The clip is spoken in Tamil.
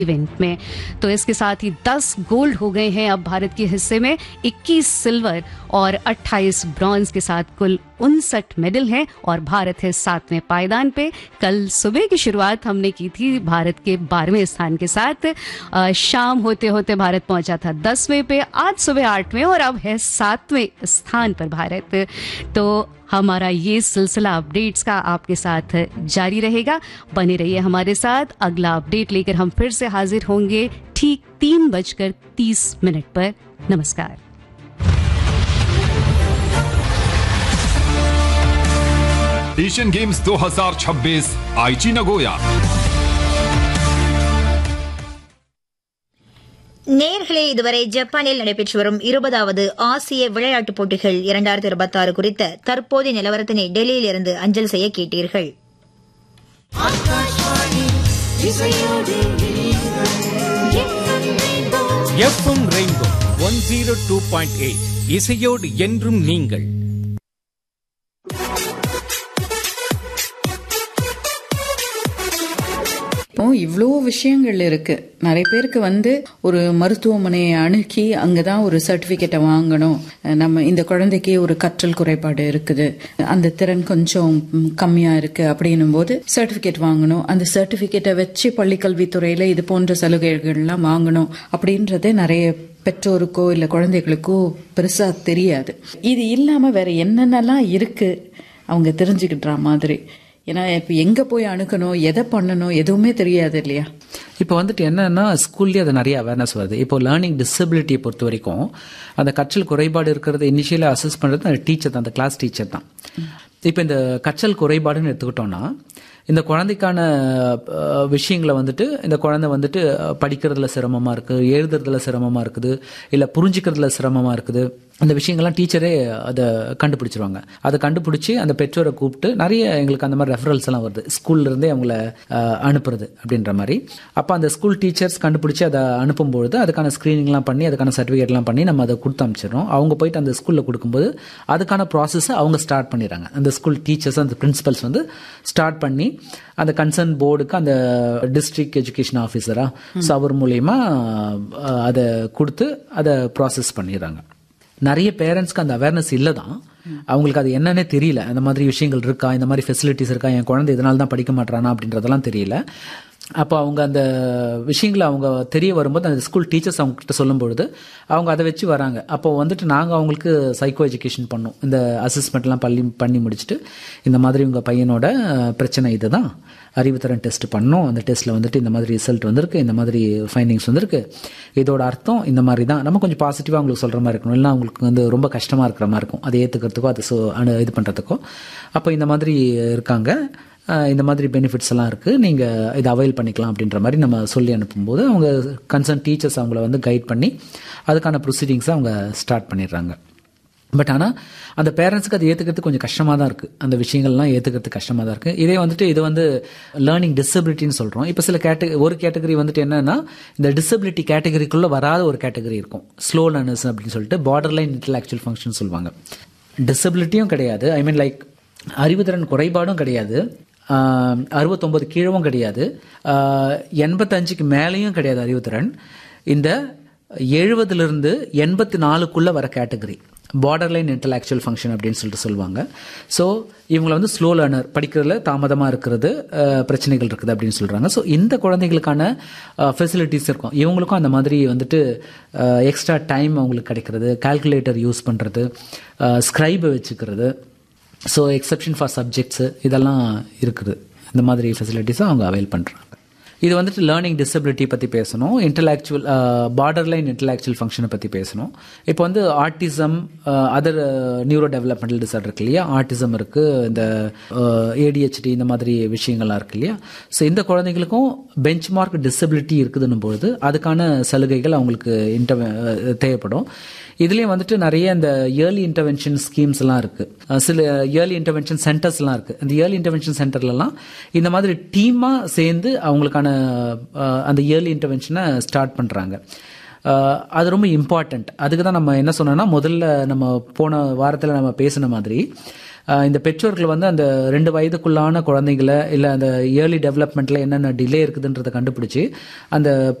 इवेंट में तो इसके साथ ही 10 गोल्ड हो गए हैं अब भारत के हिस्से में 21 सिल्वर और 28 ब्रॉन्ज के साथ कुल उनसठ मेडल हैं और भारत है सातवें पायदान पे कल सुबह की शुरुआत हमने की थी भारत के बारहवें स्थान के साथ अ, शाम होते होते भारत पहुंचा था दसवें पे आज सुबह आठवें और अब है सातवें स्थान पर भारत तो हमारा ये सिलसिला अपडेट्स का आपके साथ जारी रहेगा बने रहिए हमारे साथ अगला अपडेट लेकर हम फिर से हाजिर होंगे ठीक तीन बजकर तीस मिनट पर नमस्कार एशियन गेम्स 2026 आईची नगोया நேர்களே இதுவரை ஜப்பானில் நடைபெற்று வரும் இருபதாவது ஆசிய விளையாட்டுப் போட்டிகள் இரண்டாயிரத்தி இருபத்தி ஆறு குறித்த தற்போதைய நிலவரத்தினை டெல்லியில் இருந்து அஞ்சல் செய்ய கேட்டீர்கள் FM rainbow one zero two point eight இசையோடு என்றும் நீங்கள் இப்போ இவ்வளோ விஷயங்கள் இருக்கு நிறைய பேருக்கு வந்து ஒரு மருத்துவமனையை அணுகி அங்கதான் ஒரு சர்டிபிகேட்டை வாங்கணும் நம்ம இந்த குழந்தைக்கு ஒரு கற்றல் குறைபாடு இருக்குது அந்த திறன் கொஞ்சம் ம், கம்மியா இருக்கு அப்படின்னும் போது சர்டிபிகேட் வாங்கணும் அந்த சர்டிபிகேட்டை வச்சு பள்ளிக்கல்வித்துறையில இது போன்ற சலுகைகள்லாம் வாங்கணும் அப்படின்றதே நிறைய பெற்றோருக்கோ இல்ல குழந்தைகளுக்கோ பெருசா தெரியாது இது இல்லாம வேற என்னென்னலாம் இருக்கு அவங்க தெரிஞ்சுக்கிட்டுற மாதிரி ஏன்னா இப்ப எங்க போய் அணுகணும் எதை பண்ணணும் எதுவுமே தெரியாது இல்லையா இப்போ வந்துட்டு என்னன்னா ஸ்கூல்லேயே அது நிறைய அவேர்னஸ் வருது இப்போ லேர்னிங் டிசபிலிட்டியை பொறுத்த வரைக்கும் அந்த கற்றல் குறைபாடு இருக்கிறத இனிஷியலாக அசஸ் பண்ணுறது அந்த டீச்சர் தான் அந்த கிளாஸ் டீச்சர் தான் இப்போ இந்த கற்றல் குறைபாடுன்னு எடுத்துக்கிட்டோம்னா இந்த குழந்தைக்கான அஹ், விஷயங்களை வந்துட்டு இந்த குழந்தை வந்துட்டு அஹ், படிக்கிறதுல சிரமமாக இருக்குது எழுதுறதுல சிரமமாக இருக்குது இல்லை புரிஞ்சுக்கிறதுல சிரமமாக இருக்குது அந்த விஷயங்கள்லாம் டீச்சரே அதை கண்டுபிடிச்சிருவாங்க அதை கண்டுபிடிச்சி அந்த பெற்றோரை கூப்பிட்டு நிறைய எங்களுக்கு அந்த மாதிரி ரெஃபரல்ஸ் எல்லாம் வருது ஸ்கூல்ல இருந்தே அவங்கள அஹ், அனுப்புறது அப்படின்ற மாதிரி அப்போ அந்த ஸ்கூல் டீச்சர்ஸ் கண்டுபிடிச்சி அதை அனுப்பும்பொழுது அதுக்கான ஸ்க்ரீனிங்லாம் பண்ணி அதுக்கான சர்டிஃபிகேட்லாம் பண்ணி நம்ம அதை கொடுத்து அனுப்பிச்சிடுறோம் அவங்க போயிட்டு அந்த ஸ்கூலில் கொடுக்கும்போது அதுக்கான ப்ராசஸை அவங்க ஸ்டார்ட் பண்ணிடுறாங்க அந்த ஸ்கூல் டீச்சர்ஸ் அந்த பிரின்சிபல்ஸ் வந்து ஸ்டார்ட் பண்ணி அந்த கன்சர்ன் போர்டுக்கு அந்த டிஸ்ட்ரிக்ட் எஜுகேஷன் ஆஃபீஸரா ஸோ அவர் மூலயமா அஹ், அதை கொடுத்து அதை ப்ராசஸ் பண்ணிடுறாங்க நிறைய பேரண்ட்ஸ்க்கு அந்த அவேர்னஸ் இல்லை தான் அவங்களுக்கு அது என்னன்னே தெரியல அந்த மாதிரி விஷயங்கள் இருக்கா இந்த மாதிரி ஃபெசிலிட்டிஸ் இருக்கா என் குழந்தை இதனால தான் படிக்க மாட்டானா அப்படின்றதெல்லாம் தெரியல அப்போ அவங்க அந்த விஷயங்களை அவங்க தெரிய வரும்போது அந்த ஸ்கூல் டீச்சர்ஸ் அவங்க கிட்ட சொல்லும்பொழுது அவங்க அதை வச்சு வராங்க அப்போ வந்துட்டு நாங்கள் அவங்களுக்கு சைக்கோ எஜுகேஷன் பண்ணோம் இந்த அசஸ்மெண்ட்லாம் பள்ளி பண்ணி முடிச்சுட்டு இந்த மாதிரி உங்கள் பையனோட அஹ், பிரச்சனை இதுதான் அறிவுத்திறன் டெஸ்ட் பண்ணோம் அந்த டெஸ்ட்டில் வந்துட்டு இந்த மாதிரி ரிசல்ட் வந்திருக்கு இந்த மாதிரி ஃபைண்டிங்ஸ் வந்திருக்கு இதோட அர்த்தம் இந்த மாதிரி தான் நம்ம கொஞ்சம் பாசிட்டிவாக அவங்களுக்கு சொல்கிற மாதிரி இருக்கணும் இல்லைன்னா அவங்களுக்கு வந்து ரொம்ப கஷ்டமாக இருக்கிற மாதிரி இருக்கும் அதை ஏற்றுக்கிறதுக்கோ அதை சு- அனு இது பண்ணுறதுக்கோ அப்போ இந்த மாதிரி இருக்காங்க அஹ் இந்த மாதிரி பெனிஃபிட்ஸ் எல்லாம் இருக்குது நீங்கள் இதை அவைல் பண்ணிக்கலாம் அப்படின்ற மாதிரி நம்ம சொல்லி அனுப்பும்போது அவங்க கன்சர்ன் டீச்சர்ஸ் அவங்கள வந்து கைட் பண்ணி அதுக்கான ப்ரொசீடிங்ஸை அவங்க ஸ்டார்ட் பண்ணிடுறாங்க பட் ஆனால் அந்த பேரண்ட்ஸுக்கு அது ஏற்றுக்கிறது கொஞ்சம் கஷ்டமாக தான் இருக்குது அந்த விஷயங்கள்லாம் ஏற்றுக்கிறது கஷ்டமாக தான் இருக்குது இதே வந்துட்டு இது வந்து லேர்னிங் டிசபிலிட்டின்னு சொல்கிறோம் இப்போ சில கேட்டகரி ஒரு கேட்டகரி வந்துட்டு என்னன்னா இந்த டிசபிலிட்டி கேட்டகரிக்குள்ளே வராத ஒரு கேட்டகரி இருக்கும் ஸ்லோ லேர்னர்ஸ் அப்படின்னு சொல்லிட்டு பார்டர் லைன் இன்டலெக்சுவல் ஃபங்க்ஷன் சொல்லுவாங்க டிசபிலிட்டியும் கிடையாது ஐ மீன் லைக் அறிவுத்திறன் குறைபாடும் கிடையாது ஆஹ் அறுபத்தொன்பது கீழவும் கிடையாது ஆஹ் எண்பத்தஞ்சுக்கு மேலேயும் கிடையாது அறிவுத்திறன் இந்த எழுபதுலேருந்து எண்பத்தி நாலுக்குள்ள வர category border line intellectual function அப்படின்னு சொல்லிட்டு சொல்லுவாங்க ஸோ இவங்களை வந்து ஸ்லோ லேர்னர் படிக்கிறதுல தாமதமாக இருக்கிறது ஆஹ் பிரச்சனைகள் இருக்குது அப்படின்னு சொல்கிறாங்க ஸோ இந்த குழந்தைகளுக்கான ஃபெசிலிட்டிஸ் இருக்கும் இவங்களுக்கும் அந்த மாதிரி வந்துட்டு எக்ஸ்ட்ரா டைம் அவங்களுக்கு கிடைக்கிறது கால்குலேட்டர் யூஸ் பண்ணுறது ஸ்க்ரைபை வச்சுக்கிறது ஸோ எக்ஸப்ஷன் ஃபார் சப்ஜெக்ட்ஸு இதெல்லாம் இருக்குது இந்த மாதிரி ஃபெசிலிட்டிஸும் அவங்க அவைல் பண்ணுறாங்க இது வந்துட்டு லேர்னிங் டிசபிலிட்டி பற்றி பேசணும் இன்டலாக்சுவல் பார்டர் லைன் இன்டலாக்சுவல் ஃபங்க்ஷனை பற்றி பேசணும் இப்போ வந்து autism other neuro developmental disorder இருக்கு இல்லையா ஆர்டிசம் இருக்குது இந்த ஏடிஹெச்டி இந்த மாதிரி விஷயங்கள்லாம் இருக்கு இல்லையா ஸோ இந்த குழந்தைங்களுக்கும் பெஞ்ச் மார்க் டிசபிலிட்டி இருக்குதுன்னும் பொழுது அதுக்கான சலுகைகள் அவங்களுக்கு இன்டர் தேவைப்படும் இதுலேயும் வந்துட்டு நிறைய இந்த இயர்லி இன்டர்வென்ஷன் ஸ்கீம்ஸ் எல்லாம் இருக்கு அஹ் சில இயர்லி இன்டர்வென்ஷன் சென்டர்ஸ்லாம் இருக்கு இந்த இயர்லி இன்டர்வென்ஷன் சென்டர்லலாம் இந்த மாதிரி டீமாக சேர்ந்து அவங்களுக்கான அஹ், அந்த இயர்லி இன்டர்வென்ஷனை ஸ்டார்ட் பண்ணுறாங்க அது ரொம்ப இம்பார்ட்டண்ட் அதுக்கு தான் நம்ம என்ன சொன்னோம்னா முதல்ல நம்ம போன வாரத்தில் நம்ம பேசின மாதிரி அஹ், இந்த பெற்றோர்கள் வந்து அந்த ரெண்டு வயதுக்குள்ளான குழந்தைங்களை இல்லை அந்த இயர்லி டெவலப்மெண்ட்ல என்னென்ன டிலே இருக்குதுன்றதை கண்டுபிடிச்சு அந்த